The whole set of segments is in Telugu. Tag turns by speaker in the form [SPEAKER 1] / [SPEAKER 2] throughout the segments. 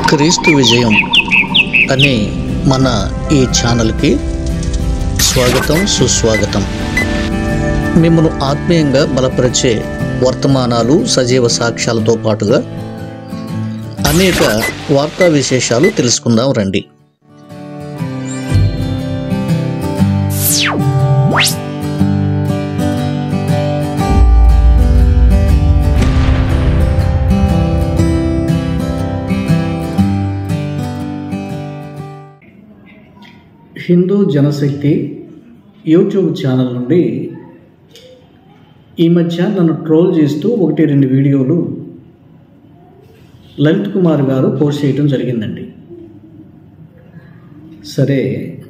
[SPEAKER 1] క్రీస్తు విజయం అనే మన ఈ ఛానల్కి స్వాగతం సుస్వాగతం మిమ్మల్ని ఆత్మీయంగా బలపరిచే వర్తమానాలు సజీవ సాక్ష్యాలతో పాటుగా అనేక వార్తా విశేషాలు తెలుసుకుందాం రండి హిందూ జనశక్తి యూట్యూబ్ ఛానల్ నుండి ఈ మధ్య నన్ను ట్రోల్ చేస్తూ ఒకటి రెండు వీడియోలు లలిత్ కుమార్ గారు పోస్ట్ చేయడం జరిగిందండి సరే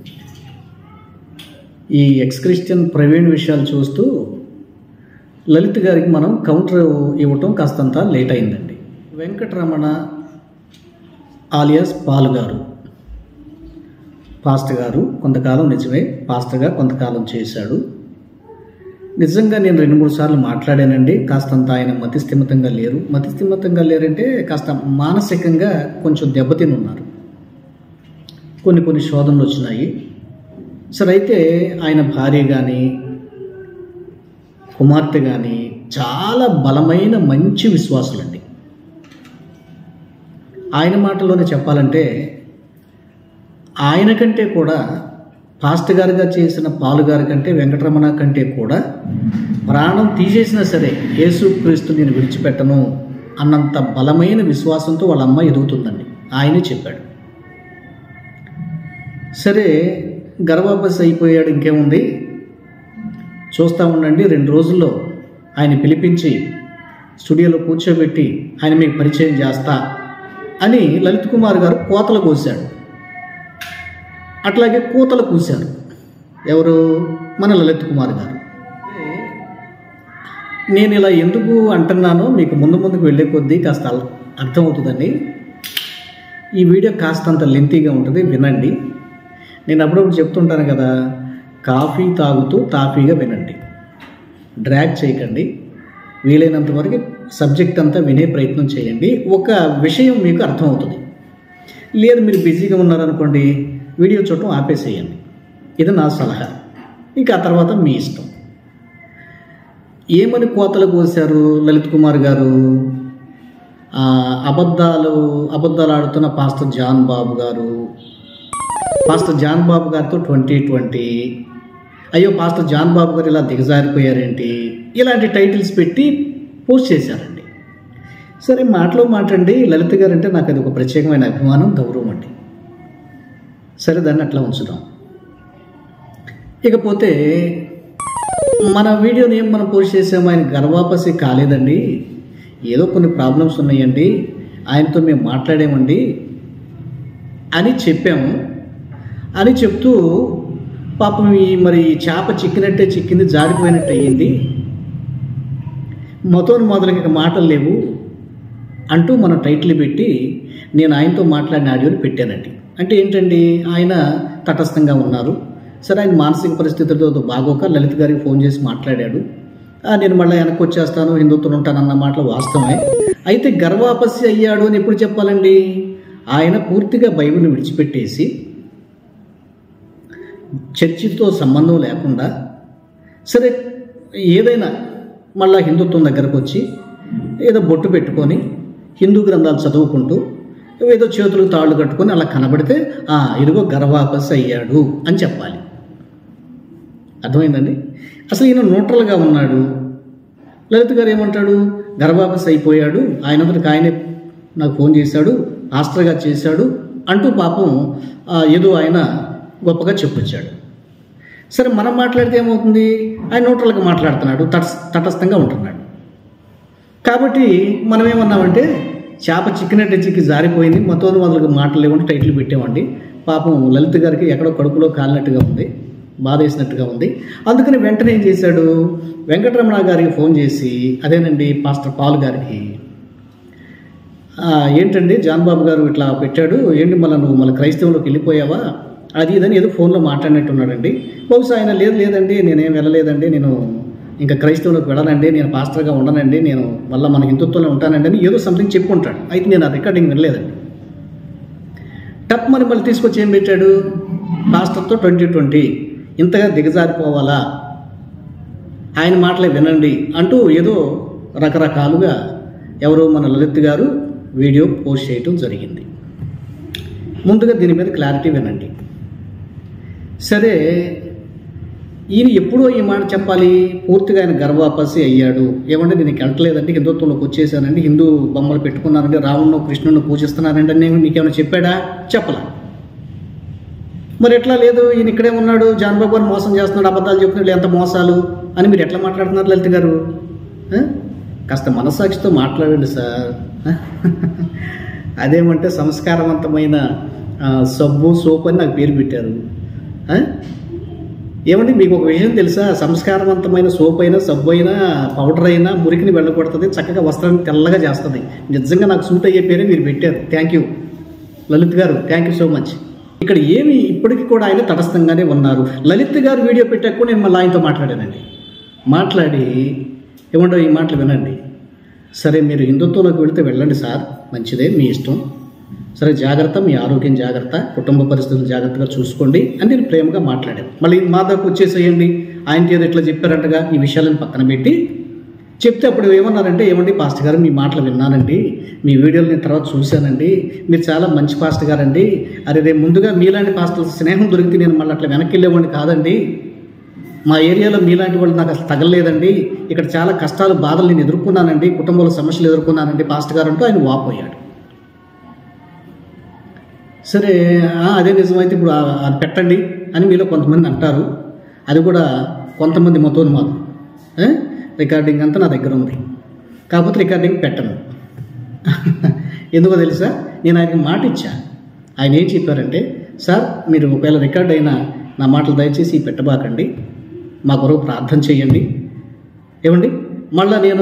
[SPEAKER 1] ఈ ఎక్స్ క్రిస్టియన్ ప్రవీణ్ విషయాలు చూస్తూ లలిత్ గారికి మనం కౌంటర్ ఇవ్వటం కాస్తంత లేట్ అయిందండి Venkataramana alias Paul garu pastor garu కొంతకాలం నిజమే పాస్టర్గా కొంతకాలం చేశాడు నిజంగా నేను రెండు మూడు సార్లు మాట్లాడానండి కాస్తంత ఆయన మతిస్థిమితంగా లేరు మతిస్థిమితంగా లేరంటే కాస్త మానసికంగా కొంచెం దెబ్బతిని ఉన్నారు కొన్ని కొన్ని శోధనలు వచ్చినాయి సరే అయితే ఆయన భార్య కానీ కుమార్తె కానీ చాలా బలమైన మంచి విశ్వాసులండి ఆయన మాటలోనే చెప్పాలంటే ఆయన కంటే కూడా పాస్ట్ గారుగా చేసిన పాలు గారి కంటే వెంకటరమణ కంటే కూడా ప్రాణం తీసేసినా సరే యేసుక్రీస్తు నేను విడిచిపెట్టను అన్నంత బలమైన విశ్వాసంతో వాళ్ళ అమ్మ ఎదుగుతుందండి ఆయనే చెప్పాడు సరే గర్భాపస్ అయిపోయాడు ఇంకేముంది చూస్తూ ఉండండి రెండు రోజుల్లో ఆయన పిలిపించి స్టూడియోలో కూర్చోబెట్టి ఆయన మీకు పరిచయం చేస్తా అని లలిత్ కుమార్ గారు కోతలు కోశాడు అట్లాగే కూతలు కూశారు ఎవరు మన లలిత్ కుమార్ గారు నేను ఇలా ఎందుకు అంటున్నానో మీకు ముందు ముందుకు వెళ్ళే కొద్దీ కాస్త అల్- అర్థమవుతుందండి ఈ వీడియో కాస్తంత లెంతీగా ఉంటుంది వినండి నేను అప్పుడప్పుడు చెప్తుంటాను కదా కాఫీ తాగుతూ తాఫీగా వినండి డ్రాగ్ చేయకండి వీలైనంత వరకు సబ్జెక్ట్ అంతా వినే ప్రయత్నం చేయండి ఒక విషయం మీకు అర్థమవుతుంది లేదు మీరు బిజీగా ఉన్నారనుకోండి వీడియో చూడటం ఆపేసేయండి ఇది నా సలహా ఇంకా ఆ తర్వాత మీ ఇష్టం ఏమని కోతలు కోశారు లలిత్ కుమార్ గారు ఆ, అబద్ధాలు అబద్ధాలు ఆడుతున్న పాస్టర్ జాన్ బాబు గారు పాస్టర్ జాన్ బాబు గారితో ట్వంటీ ట్వంటీ అయ్యో పాస్టర్ జాన్ బాబు గారు ఇలా దిగజారిపోయారేంటి ఇలాంటి టైటిల్స్ పెట్టి పోస్ట్ చేశారండి సరే మాటలో మాటండి లలిత గారు అంటే నాకు అది ఒక ప్రత్యేకమైన అభిమానం గౌరవం అండి సరే దాన్ని అట్లా ఉంచుదాం ఇకపోతే మన వీడియోని ఏం మనం పోస్ట్ చేసాము ఆయన గర్వాపసి కాలేదండి ఏదో కొన్ని ప్రాబ్లమ్స్ ఉన్నాయండి ఆయనతో మేము మాట్లాడామండి అని చెప్పాము అని చెప్తూ పాపం ఈ మరి ఈ చేప చిక్కినట్టే చిక్కింది జారిపోయినట్టు అయ్యింది మొత్తం మొదలకి ఇక మాటలు లేవు అంటూ మనం టైటిల్ పెట్టి నేను ఆయనతో మాట్లాడిన ఆడియోని పెట్టానండి అంటే ఏంటండి ఆయన తటస్థంగా ఉన్నారు సరే ఆయన మానసిక పరిస్థితులతో బాగోక లలిత్ గారికి ఫోన్ చేసి మాట్లాడాడు "ఆ, నేను మళ్ళీ వెనక్కి వచ్చేస్తాను హిందుత్వం ఉంటానన్న మాటలు వాస్తవమే అయితే గర్వాపసి అయ్యాడు అని ఎప్పుడు చెప్పాలండి ఆయన పూర్తిగా బైబిల్ విడిచిపెట్టేసి చర్చితో సంబంధం లేకుండా సరే ఏదైనా మళ్ళా హిందుత్వం దగ్గరకు వచ్చి ఏదో బొట్టు పెట్టుకొని హిందూ గ్రంథాలు చదువుకుంటూ ఏదో చేతులకు తాళ్ళు కట్టుకొని అలా కనబడితే "ఆ, ఇదిగో గర్వాపస్ అయ్యాడు అని చెప్పాలి అర్థమైందండి అసలు ఈయన న్యూట్రల్గా ఉన్నాడు లలిత్ గారు ఏమంటాడు గర్భాపస్ అయిపోయాడు ఆయనంతటికి ఆయనే నాకు ఫోన్ చేశాడు ఆస్త్రగా చేశాడు అంటూ పాపం ఆ, ఏదో ఆయన గొప్పగా చెప్పొచ్చాడు సరే మనం మాట్లాడితే ఏమవుతుంది ఆయన న్యూట్రల్గా మాట్లాడుతున్నాడు తటస్ తటస్థంగా ఉంటున్నాడు కాబట్టి మనం ఏమన్నామంటే చేప చిక్కినట్టు చిక్కి జారిపోయింది మతోను మొదలుగా మాటలు లేకుండా టైటిల్ పెట్టామండి పాపం లలిత్ గారికి ఎక్కడో కడుపులో కాలినట్టుగా ఉంది బాధ వేసినట్టుగా ఉంది అందుకని వెంటనే ఏం చేశాడు వెంకటరమణ గారికి ఫోన్ చేసి అదేనండి పాస్టర్ పాల్ గారికి "ఆ, ఏంటండి జాన్ బాబు గారు ఇట్లా పెట్టాడు ఏంటి మళ్ళీ నువ్వు మళ్ళీ క్రైస్తవంలోకి వెళ్ళిపోయావా అది ఇదని ఏదో ఫోన్లో మాట్లాడినట్టున్నాడండి బహుశా ఆయన లేదు లేదండి నేనేం వెళ్ళలేదండి నేను ఇంకా క్రైస్తవులకు వెళ్ళనండి నేను పాస్టర్గా ఉండనండి నేను మళ్ళీ మన హిందుత్వంలో ఉంటానండి అని ఏదో సంథింగ్ చెప్పుకుంటాడు అయితే నేను ఆ రికార్డింగ్ వినలేదండి టప్ మరి మళ్ళీ తీసుకొచ్చి ఏం పెట్టాడు పాస్టర్తో ట్వంటీ ట్వంటీ ఇంతగా దిగజారిపోవాలా ఆయన మాటలే వినండి అంటూ ఏదో రకరకాలుగా ఎవరో మన లలిత్ గారు వీడియో పోస్ట్ చేయటం జరిగింది ముందుగా దీని మీద క్లారిటీ వినండి సరే ఈయన ఎప్పుడో ఈ మాట చెప్పాలి పూర్తిగా ఆయన గర్వాపసి అయ్యాడు ఏమంటే నేను వెళ్ళట్లేదండి హిందుత్వంలోకి వచ్చేసానండి హిందూ బొమ్మలు పెట్టుకున్నానండి రావణ్ణు కృష్ణుని పూజిస్తున్నానండి అని నేను నీకేమైనా చెప్పాడా చెప్పలా మరి ఎట్లా లేదు ఈయన ఇక్కడే ఉన్నాడు జాన్ బాబు గారు మోసం చేస్తున్నాడు అబద్ధాలు చెప్తున్నాడు ఎంత మోసాలు అని మీరు ఎట్లా మాట్లాడుతున్నారు లలిత గారు ఆ? కాస్త మనసాక్షితో మాట్లాడండి సార్ ఆ? అదేమంటే సంస్కారవంతమైన ఆ, సబ్బు సోప్ అని నాకు పేరు పెట్టారు ఆ? ఏమండి మీకు ఒక విషయం తెలుసా సంస్కారవంతమైన సోప్ అయినా సబ్బు అయినా పౌడర్ అయినా మురికిని వెళ్ళగొడుతుంది చక్కగా వస్త్రాన్ని తెల్లగా చేస్తుంది నిజంగా నాకు సూట్ అయ్యే పేరే మీరు పెట్టారు థ్యాంక్ యూ లలిత్ గారు థ్యాంక్ యూ సో మచ్ ఇక్కడ ఏమి ఇప్పటికి కూడా ఆయన తటస్థంగానే ఉన్నారు లలిత్ గారు వీడియో పెట్టాక కూడా నేను మళ్ళీ ఆయనతో మాట్లాడానండి మాట్లాడి ఏమంటారు ఈ మాటలు వినండి సరే మీరు హిందుత్వంలోకి వెళితే వెళ్ళండి సార్ మంచిదే మీ ఇష్టం సరే జాగ్రత్త మీ ఆరోగ్యం జాగ్రత్త కుటుంబ పరిస్థితులు జాగ్రత్తగా చూసుకోండి అని నేను ప్రేమగా మాట్లాడాను మళ్ళీ మా దగ్గరకు వచ్చేసేయండి ఆయనకి ఏదో ఇట్లా చెప్పారంటగా ఈ విషయాలను పక్కన పెట్టి చెప్తే అప్పుడు ఏమన్నారంటే ఏమండి పాస్టర్ గారు మీ మాటలు విన్నానండి మీ వీడియోలు నేను తర్వాత చూశానండి మీరు చాలా మంచి పాస్టర్ గారండి అరే రేపు ముందుగా మీలాంటి పాస్టర్ స్నేహం దొరికితే నేను మళ్ళీ అట్లా వెనక్కి వెళ్ళేవాడిని కాదండి మా ఏరియాలో మీలాంటి వాళ్ళు నాకు అసలు తగలలేదండి ఇక్కడ చాలా కష్టాలు బాధలు నేను ఎదుర్కొన్నానండి కుటుంబంలో సమస్యలు ఎదుర్కొన్నానండి పాస్టర్ గారు అంటూ ఆయన వాపోయాడు సరే ఆ, అదే నిజమైతే ఇప్పుడు ఆ- అది పెట్టండి అని మీలో కొంతమంది అంటారు అది కూడా కొంతమంది మతోన్మాదం ఏ? రికార్డింగ్ అంతా నా దగ్గర ఉంది కాకపోతే రికార్డింగ్ పెట్టను ఎందుకో తెలుసా నేను ఆయనకి మాట ఇచ్చా ఆయన ఏం చెప్పారంటే సార్ మీరు ఒకవేళ రికార్డ్ అయినా నా మాటలు దయచేసి పెట్టబాకండి మా కొరకు ప్రార్థన చేయండి ఏమండి మళ్ళీ నేను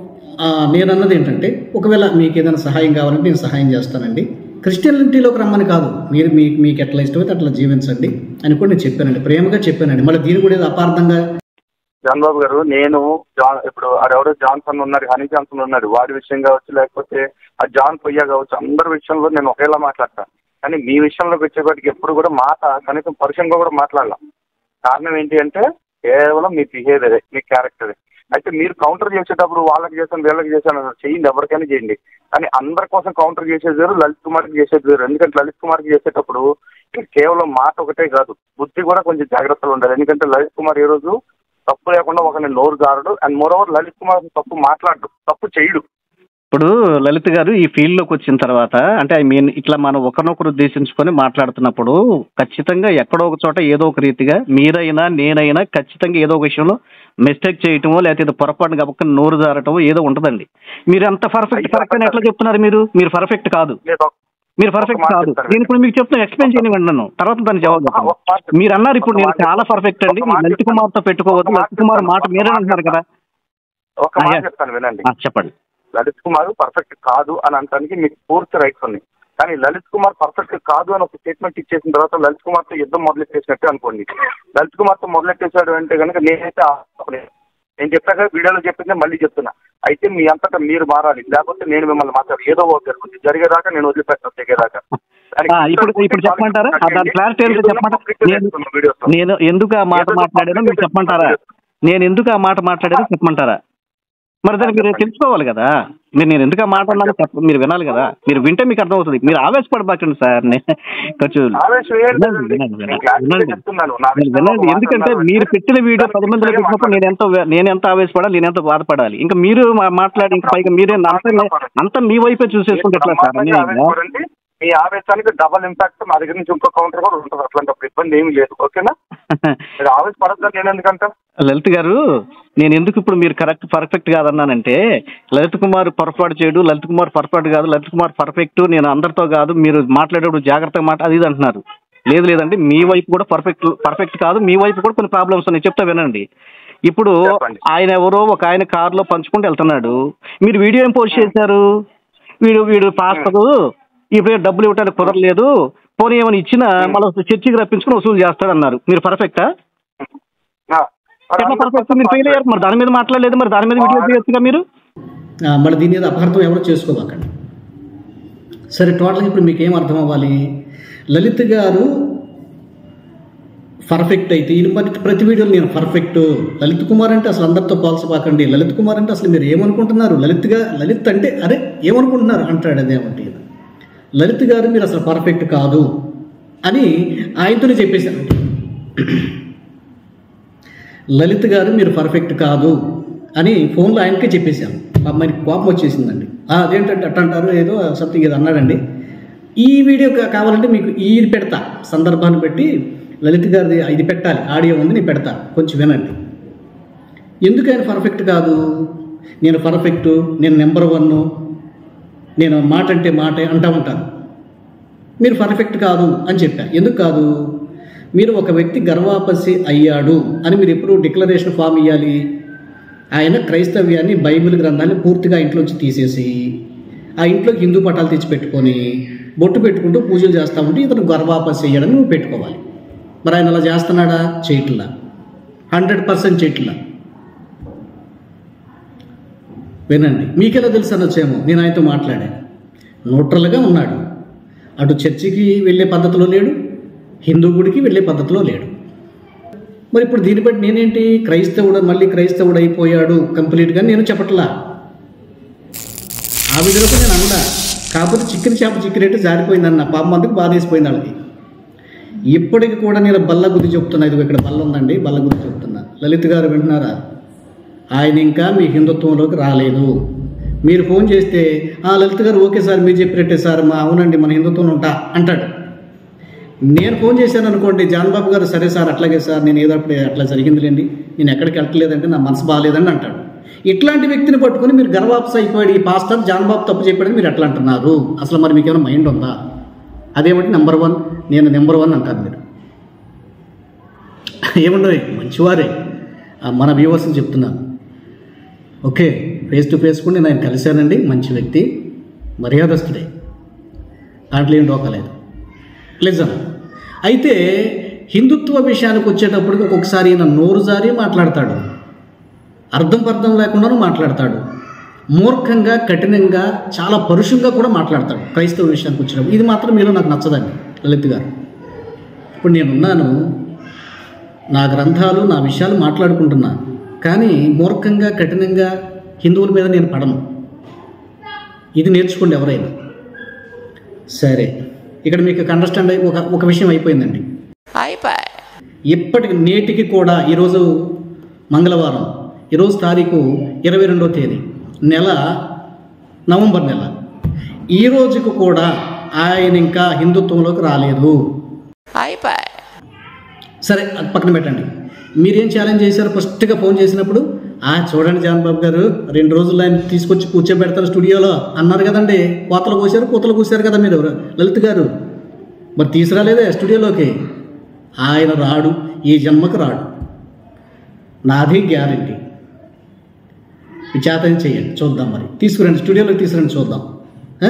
[SPEAKER 1] ఆ, నేను అన్నది ఏంటంటే ఒకవేళ మీకు ఏదైనా సహాయం కావాలంటే నేను సహాయం చేస్తానండి క్రిస్టియనిటీలోకి రమ్మని కాదు మీరు మీకు మీకు ఎట్లా ఇష్టమైతే అట్లా జీవించండి అని కూడా నేను చెప్పానండి ప్రేమగా చెప్పానండి మళ్ళీ దీని కూడా ఏదో అపార్థంగా
[SPEAKER 2] జాన్ బాబు గారు నేను జాన్ ఇప్పుడు ఆడెవడో జాన్సన్ ఉన్నాడు హనీ జాన్సన్ ఉన్నాడు వాడి విషయం కావచ్చు లేకపోతే ఆ జాన్ పొయ్య కావచ్చు అందరి విషయంలో నేను ఒకేలా మాట్లాడతాను కానీ మీ విషయంలోకి వచ్చేపాటికి ఎప్పుడు కూడా మాట కనీసం పరుషంగా కూడా మాట్లాడాల కారణం ఏంటి అంటే కేవలం మీ బిహేవియరే మీ క్యారెక్టరే అయితే మీరు కౌంటర్ చేసేటప్పుడు వాళ్ళకి చేశాను వీళ్ళకి చేశాను అసలు చేయండి ఎవరికైనా చేయండి కానీ అందరి కోసం కౌంటర్ చేసేది వేరు లలిత్ కుమార్కి చేసేది వేరు ఎందుకంటే లలిత్ కుమార్కి చేసేటప్పుడు ఇది కేవలం మాట ఒకటే కాదు బుద్ధి కూడా కొంచెం జాగ్రత్తలు ఉండాలి ఎందుకంటే లలిత్ కుమార్ ఈ రోజు తప్పు లేకుండా ఒకరిని నోరు జారడు and moreover Lalith Kumar తప్పు మాట్లాడు తప్పు చేయడు
[SPEAKER 3] ఇప్పుడు లలిత్ గారు ఈ ఫీల్డ్ లోకి వచ్చిన తర్వాత అంటే ఐ మీన్ ఇట్లా మనం ఒకరినొకరు ఉద్దేశించుకొని మాట్లాడుతున్నప్పుడు ఖచ్చితంగా ఎక్కడో ఒక చోట ఏదో ఒక రీతిగా మీరైనా నేనైనా ఖచ్చితంగా ఏదో ఒక విషయంలో మిస్టేక్ చేయటమో లేకపోతే ఏదో పొరపాటు గబక్క నోరు జారటమో ఏదో ఉంటదండి మీరు ఎంత పర్ఫెక్ట్ పర్ఫెక్ట్ అని ఎట్లా చెప్తున్నారు మీరు మీరు పర్ఫెక్ట్ కాదు
[SPEAKER 2] నేను ఒక-
[SPEAKER 3] మీరు పర్ఫెక్ట్
[SPEAKER 2] ఒక మాట
[SPEAKER 3] కాదు
[SPEAKER 2] చెప్తాను.
[SPEAKER 3] నేను ఇప్పుడు మీకు చెప్తాను ఎక్స్ప్లెయిన్ చేయనివ్వండి నన్ను తర్వాత దాని జవాబు
[SPEAKER 2] ఒక
[SPEAKER 3] చెప్తాను.
[SPEAKER 2] మాట చెప్తాను.
[SPEAKER 3] మీరు అన్నారు ఇప్పుడు
[SPEAKER 2] ఒక
[SPEAKER 3] నేను
[SPEAKER 2] మాట
[SPEAKER 3] చాలా
[SPEAKER 2] చెప్తాను.
[SPEAKER 3] పర్ఫెక్ట్ అండి
[SPEAKER 2] ఒక మాట
[SPEAKER 3] లలిత్
[SPEAKER 2] చెప్తాను.
[SPEAKER 3] కుమార్ తో పెట్టుకోవద్దు
[SPEAKER 2] ఒక మాట
[SPEAKER 3] లలిత్ కుమార్ మాట
[SPEAKER 2] చెప్తాను.
[SPEAKER 3] మీరే
[SPEAKER 2] ఒక
[SPEAKER 3] అంటున్నారు
[SPEAKER 2] మాట
[SPEAKER 3] కదా
[SPEAKER 2] ఒక మాట
[SPEAKER 3] అయ్యా.
[SPEAKER 2] చెప్తాను వినండి
[SPEAKER 3] ఆ, చెప్పండి
[SPEAKER 2] లలిత్ కుమార్ పర్ఫెక్ట్ కాదు అని అనడానికి మీకు పూర్తి రైట్స్ ఉన్నాయి కానీ లలిత్ కుమార్ పర్ఫెక్ట్ కాదు అని ఒక స్టేట్మెంట్ ఇచ్చేసిన తర్వాత లలిత్ కుమార్ తో యుద్ధం మొదలెట్టేసినట్టే అనుకోండి లలిత్ కుమార్ తో మొదలెట్టేశాడు అంటే కనుక నేనైతే ఆపను. నేను చెప్పాక వీడియోలో చెప్పిందే మళ్ళీ చెప్తున్నా అయితే మీ అంతటా మీరు మారాలి లేకపోతే నేను మిమ్మల్ని మాట్లాడు ఏదో ఒక జరుగుతుంది జరిగేదాకా నేను వదిలిపెట్టాను తెగేదాకా దానికి
[SPEAKER 3] ఆ, ఇప్పుడు ఇప్పుడు చెప్పమంటారా ఆ, దాని క్లారిటీ ఏంటో చెప్పమంటారా నేను
[SPEAKER 2] వీడియోస్
[SPEAKER 3] నేను ఎందుకు ఆ మాట మాట్లాడానో మీరు చెప్పమంటారా నేను ఎందుకు ఆ మాట మాట్లాడానో చెప్పమంటారా మరి దాన్ని మీరు తెలుసుకోవాలి కదా మీరు నేను ఎందుకు ఆ మాట అన్నానో చెప్ప మీరు వినాలి కదా మీరు వింటే మీకు అర్థమవుతుంది మీరు ఆవేశపడబాకండి సార్ నే- కొంచెం
[SPEAKER 2] ఆవేశం ఏం
[SPEAKER 3] వినండి,
[SPEAKER 2] లేదండి.
[SPEAKER 3] వినండి,
[SPEAKER 2] నేను
[SPEAKER 3] వినండి,
[SPEAKER 2] క్లారిటీగా
[SPEAKER 3] వినండి.
[SPEAKER 2] చెప్తున్నాను. నా
[SPEAKER 3] మీరు
[SPEAKER 2] విషయంలో
[SPEAKER 3] వినండి
[SPEAKER 2] ఒక మాట
[SPEAKER 3] ఎందుకంటే
[SPEAKER 2] అన్నారు.
[SPEAKER 3] మీరు పెట్టిన వీడియో
[SPEAKER 2] దానికి
[SPEAKER 3] పది మందిలో
[SPEAKER 2] క్లియర్గా
[SPEAKER 3] పెట్టినప్పుడు నేను ఎంతో నేను ఎంత ఆవేశపడాలి నేను ఎంత బాధపడాలి ఇంకా మీరు మా- మాట్లాడి ఇంకా పైగా మీరే అంతా అంతా మీ వైపే చూసేసుకుంటే ఎట్లా సార్
[SPEAKER 2] బ్రహ్మాండంగా
[SPEAKER 3] అన్యాయంగా?
[SPEAKER 2] ఆవేశపడండి. మీ ఆవేశానికి డబల్ ఇంపాక్ట్ మా దగ్గర నుంచి ఇంకో కౌంటర్ కూడా ఉంటుంది అట్లాంటప్పుడు ఇబ్బంది ఏమీ లేదు ఓకేనా మీరు ఆవేశపడద్దని నేను ఎందుకంటా
[SPEAKER 3] లలిత్ గారు నేను ఎందుకు ఇప్పుడు మీరు కరెక్ట్ పర్ఫెక్ట్ కాదన్నానంటే లలిత్ కుమార్ పొరపాటు చేయడు లలిత్ కుమార్ పొరపాటు కాదు లలిత్ కుమార్ పర్ఫెక్ట్ నేను అందరితో కాదు మీరు మాట్లాడేటప్పుడు జాగ్రత్తగా మాట అది ఇది అంటున్నారు లేదు లేదండి మీ వైపు కూడా పర్ఫెక్ట్ పర్ఫెక్ట్ కాదు మీ వైపు కూడా కొన్ని ప్రాబ్లమ్స్ ఉన్నాయి చెప్తా వినండి ఇప్పుడు
[SPEAKER 2] చెప్పండి.
[SPEAKER 3] ఆయన ఎవరో ఒక ఆయన కారులో పంచుకుంటూ వెళ్తున్నాడు మీరు వీడియో ఏం పోస్ట్ చేశారు వీడు వీడు పాస్టర్ ఇప్పుడు డబ్బులు ఇవ్వడానికి కుదరలేదు పోనీ ఏమైనా ఇచ్చినా మళ్ళీ చర్చికి రప్పించుకుని వసూలు చేస్తాడు అన్నారు మీరు పర్ఫెక్టా
[SPEAKER 2] ఆ, మరి
[SPEAKER 3] ఎట్లా పర్ఫెక్ట్
[SPEAKER 2] అందరూ
[SPEAKER 3] మీరు ఫెయిల్ అయ్యారు మరి దాని మీద మాట్లాడలేదు మరి దాని మీద వీడియో చేయొచ్చుగా మీరు
[SPEAKER 1] ఆ, మళ్ళీ దీని మీద అపార్థం ఎవరు చేసుకోబాకండి సరే టోటల్గా ఇప్పుడు మీకు ఏం అర్థం అవ్వాలి లలిత్ గారు పర్ఫెక్ట్ అయితే ఇది మరి ప్రతి వీడియోలో నేను పర్ఫెక్ట్ లలిత్ కుమార్ అంటే అసలు అందరితో పోల్చబాకండి లలిత్ కుమార్ అంటే అసలు మీరు ఏమనుకుంటున్నారు లలిత్గా లలిత్ అంటే అరే ఏమనుకుంటున్నారు అంటాడు అదేమంటే లలిత్ గారు మీరు అసలు పర్ఫెక్ట్ కాదు అని ఆయనతోనే చెప్పేశాను లలిత్ గారు మీరు పర్ఫెక్ట్ కాదు అని ఫోన్లో ఆయనకే చెప్పేశాను అమ్మాయికి కోపం వచ్చేసిందండి "ఆ, అదేంటంటే అట్ట అంటారు ఏదో సంథింగ్ ఏదో అన్నాడండి ఈ వీడియో కా- కావాలంటే మీకు ఇది పెడతా సందర్భాన్ని పెట్టి లలిత్ గారిది ఇది పెట్టాలి ఆడియో ఉంది నేను పెడతా కొంచెం వినండి ఎందుకు ఆయన పర్ఫెక్ట్ కాదు నేను పర్ఫెక్ట్ నేను నెంబర్ వన్ నేను మాట అంటే మాట అంటా ఉంటాను మీరు పర్ఫెక్ట్ కాదు అని చెప్పా ఎందుకు కాదు మీరు ఒక వ్యక్తి గర్వాపసి అయ్యాడు అని మీరు ఎప్పుడు డిక్లరేషన్ ఫామ్ ఇవ్వాలి ఆయన క్రైస్తవ్యాన్ని బైబిల్ గ్రంథాన్ని పూర్తిగా ఇంట్లోంచి తీసేసి ఆ ఇంట్లో హిందూ పటాలు తెచ్చి పెట్టుకొని బొట్టు పెట్టుకుంటూ పూజలు చేస్తూ ఉంటే ఇతను గర్వాపసి అయ్యాడని నువ్వు పెట్టుకోవాలి మరి ఆయన అలా చేస్తున్నాడా చేయట్లా హండ్రెడ్ పర్సెంట్ చేయట్లా వినండి మీకెలా తెలుసు అనొచ్చేమో నేను ఆయనతో మాట్లాడాను న్యూట్రల్గా ఉన్నాడు అటు చర్చికి వెళ్ళే పద్ధతిలో లేడు హిందూ గుడికి వెళ్ళే పద్ధతిలో లేడు మరి ఇప్పుడు దీన్ని బట్టి నేనేంటి క్రైస్తవుడు మళ్ళీ క్రైస్తవుడు అయిపోయాడు కంప్లీట్గా నేను చెప్పట్లా ఆ విధంగా నేను అనడా కాకపోతే చికెన్ చేప చిక్కినట్టు జారిపోయిందన్న పాపం అందుకు బాధేసిపోయింది వాళ్ళకి ఇప్పటికి కూడా నేను బల్ల గురించి చెప్తున్నా ఇది ఇక్కడ బల్ల ఉందండి బల్ల గురించి చెప్తున్నా లలిత్ గారు వింటున్నారా ఆయన ఇంకా మీ హిందుత్వంలోకి రాలేదు మీరు ఫోన్ చేస్తే ఆ లలిత్ గారు ఓకే సార్ మీరు చెప్పినట్టే సార్ మా అవునండి మన హిందుత్వంలో ఉంటా అంటాడు నేను ఫోన్ చేశాను అనుకోండి జాన్ బాబు గారు సరే సార్ అట్లాగే సార్ నేను ఏదో అప్పుడు అట్లా జరిగిందిలేండి నేను ఎక్కడికి వెళ్ళట్లేదంటే నా మనసు బాగాలేదని అంటాడు ఇట్లాంటి వ్యక్తిని పట్టుకొని మీరు గర్వాప్స్ అయిపోయాడు ఈ పాస్టర్ జాన్ బాబు తప్పు చెప్పాడని మీరు ఎట్లా అంటున్నారు అసలు మరి మీకు ఏమైనా మైండ్ ఉందా అదేమిటి నెంబర్ వన్ నేను నెంబర్ వన్ అంటారు మీరు ఏముండవు మంచివారే ఆ, మన వ్యూవర్స్ని చెప్తున్నాను ఓకే ఫేస్ టు ఫేస్ కూడా నేను ఆయన కలిశానండి మంచి వ్యక్తి మర్యాదస్తుడే దాంట్లో ఏం డోకలేదు నిజం అయితే హిందుత్వ విషయానికి వచ్చేటప్పటికి ఒక్కొక్కసారి ఈయన నోరు జారి మాట్లాడతాడు అర్థం పర్థం లేకుండానూ మాట్లాడతాడు మూర్ఖంగా కఠినంగా చాలా పరుషంగా కూడా మాట్లాడతాడు క్రైస్తవ విషయానికి వచ్చినప్పుడు ఇది మాత్రం మీలో నాకు నచ్చదండి లలిత్ గారు ఇప్పుడు నేనున్నాను నా గ్రంథాలు నా విషయాలు మాట్లాడుకుంటున్నా కానీ మూర్ఖంగా కఠినంగా హిందువుల మీద నేను పడను ఇది నేర్చుకోండి ఎవరైనా సరే ఇక్కడ మీకు అండర్స్టాండ్ అయి ఒక ఒక విషయం అయిపోయిందండి ఇప్పటికి నేటికి కూడా ఈరోజు మంగళవారం ఈరోజు తారీఖు ఇరవై రెండో తేదీ నెల నవంబర్ నెల ఈ రోజుకు కూడా ఆయన ఇంకా హిందుత్వంలోకి రాలేదు సరే అది పక్కన పెట్టండి మీరేం ఛాలెంజ్ చేశారు ఫస్ట్గా ఫోన్ చేసినప్పుడు ఆ చూడండి జాన్ బాబు గారు రెండు రోజులు ఆయన తీసుకొచ్చి కూర్చోబెడతారు స్టూడియోలో అన్నారు కదండి కోతలు కోసారు కూతలు కూసారు కదా మీరు లలిత్ గారు మరి తీసుకురాలేదే స్టూడియోలోకి ఆయన రాడు ఈ జన్మకు రాడు నాది గ్యారంటీ విచాతం చేయండి చూద్దాం మరి తీసుకురండి స్టూడియోలోకి తీసుకురండి చూద్దాం ఆ?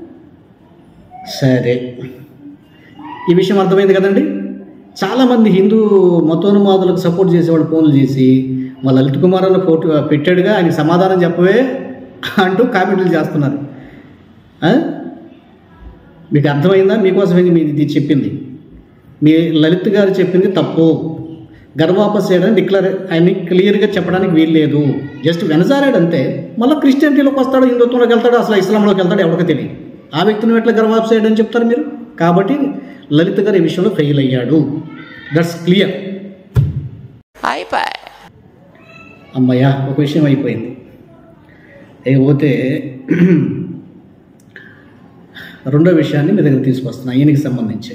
[SPEAKER 1] సరే ఈ విషయం అర్థమైంది కదండి చాలామంది హిందూ మతోన్మాదులకు సపోర్ట్ చేసేవాళ్ళు ఫోన్లు చేసి మా లలిత్ కుమార్ అన్న ఫోటో పెట్టాడుగా ఆయనకి సమాధానం చెప్పవే అంటూ కామెంట్లు చేస్తున్నారు ఆ? మీకు అర్థమైందా మీకోసమే మీ ఇది చెప్పింది మీ లలిత్ గారు చెప్పింది తప్పు గర్వాపస్ చేయడానికి డిక్లేర్ ఆయన్ని క్లియర్గా చెప్పడానికి వీలు లేదు జస్ట్ వెనసారాడు అంతే మళ్ళీ క్రిస్టియానిటీలోకి వస్తాడు హిందుత్వంలోకి వెళ్తాడు అసలు ఇస్లాంలోకి వెళ్తాడు ఎవరికి తెలియదు ఆ వ్యక్తిని ఎట్లా గర్వాపస్ చేయడని చెప్తారు మీరు కాబట్టి లలిత్ గారు ఈ విషయంలో ఫెయిల్ అయ్యాడు దట్స్ క్లియర్ అమ్మయ్యా ఒక విషయం అయిపోయింది ఇకపోతే రెండో విషయాన్ని మీ దగ్గర తీసుకొస్తున్నా ఈయనకి సంబంధించి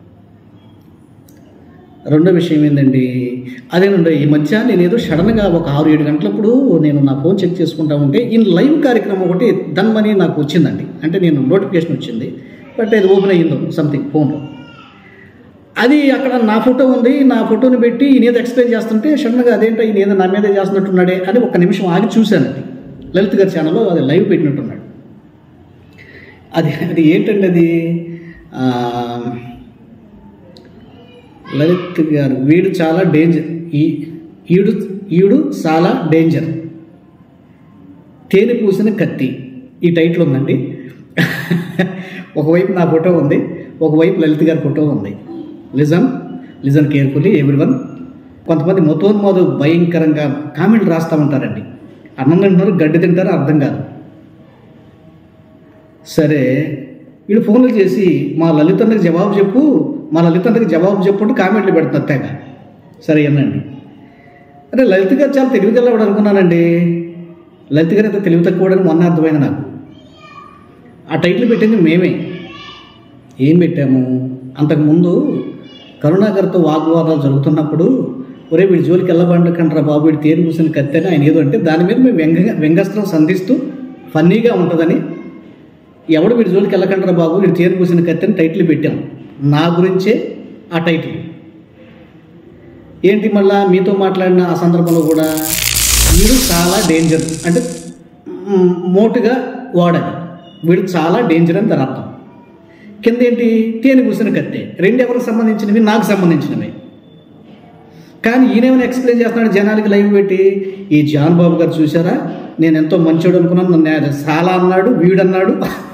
[SPEAKER 1] రెండో విషయం ఏంటండి అదేనండి ఈ మధ్య నేను ఏదో సడన్గా ఒక ఆరు ఏడు గంటలప్పుడు నేను నా ఫోన్ చెక్ చేసుకుంటా ఉంటే ఈ లైవ్ కార్యక్రమం ఒకటి దన్మని నాకు వచ్చిందండి అంటే నేను నోటిఫికేషన్ వచ్చింది బట్ అది ఓపెన్ అయ్యిందో సంథింగ్ ఫోన్లో అది అక్కడ నా ఫోటో ఉంది నా ఫోటోని పెట్టి ఈయన ఏదో ఎక్స్ప్లెయిన్ చేస్తుంటే సడన్గా అదేంటో ఈయన ఏదో నా మీదే చేస్తున్నట్టున్నాడే అని ఒక్క నిమిషం ఆగి చూశానండి లలిత్ గారి ఛానల్లో అది లైవ్ పెట్టినట్టున్నాడు అది అది ఏంటండి అది ఆ, లలిత్ గారు వీడు చాలా డేంజర్ ఈ ఈడు ఈడు చాలా డేంజర్ తేనె పూసిన కత్తి ఈ టైటిల్ ఉందండి ఒకవైపు నా ఫోటో ఉంది ఒకవైపు లలిత్ గారి ఫోటో ఉంది లిజన్ లిజన్ కేర్ఫుల్లీ ఎవ్రీవన్ కొంతమంది మతోన్మాదు భయంకరంగా కామెంట్లు రాస్తూ ఉంటారండి అన్నం తింటున్నారు గడ్డి తింటారు అర్థం కాదు సరే వీళ్ళు ఫోన్లు చేసి మా లలితండ్రికి జవాబు చెప్పు మా లలితండ్రికి జవాబు చెప్పు కామెంట్లు పెడుతున్నారు తెగ సరే అనండి అరే లలిత గారు చాలా తెలివిగలవాడు అనుకున్నానండి లలిత గారు అయితే తెలివి తక్కువడని మొన్న అర్థమైంది నాకు ఆ టైటిల్ పెట్టింది మేమే ఏం పెట్టాము అంతకుముందు కరుణాకర్తో వాగ్వాదాలు జరుగుతున్నప్పుడు ఒరే వీడి జోలికి వెళ్ళబండకంటారా బాబు వీడి తేరు కూర్చొని కత్తెని ఆయన ఏదో అంటే దాని మీద మేము వ్యంగ వ్యంగస్త్రం సంధిస్తూ ఫన్నీగా ఉంటుందని ఎవడు వీడి జోలికి వెళ్ళకంటారా బాబు వీడి తేరు కూర్చొని కత్తెని టైటిల్ పెట్టాం నా గురించే ఆ టైటిల్ ఏంటి మళ్ళా మీతో మాట్లాడిన ఆ సందర్భంలో కూడా వీడు చాలా డేంజర్ అంటే మ్, మోటుగా వాడని వీడు చాలా డేంజర్ అని దాని అర్థం కింద ఏంటి తేనె కూసిన కత్తే రెండు ఎవరికి సంబంధించినవి నాకు సంబంధించినవి కానీ ఈయనేమైనా ఎక్స్ప్లెయిన్ చేస్తున్నాడు జనాలకి లైవ్ పెట్టి ఈ జాన్ బాబు గారు చూసారా నేను ఎంతో మంచోడు అనుకున్నాను నన్ను ఆయన చాలా అన్నాడు వీడన్నాడు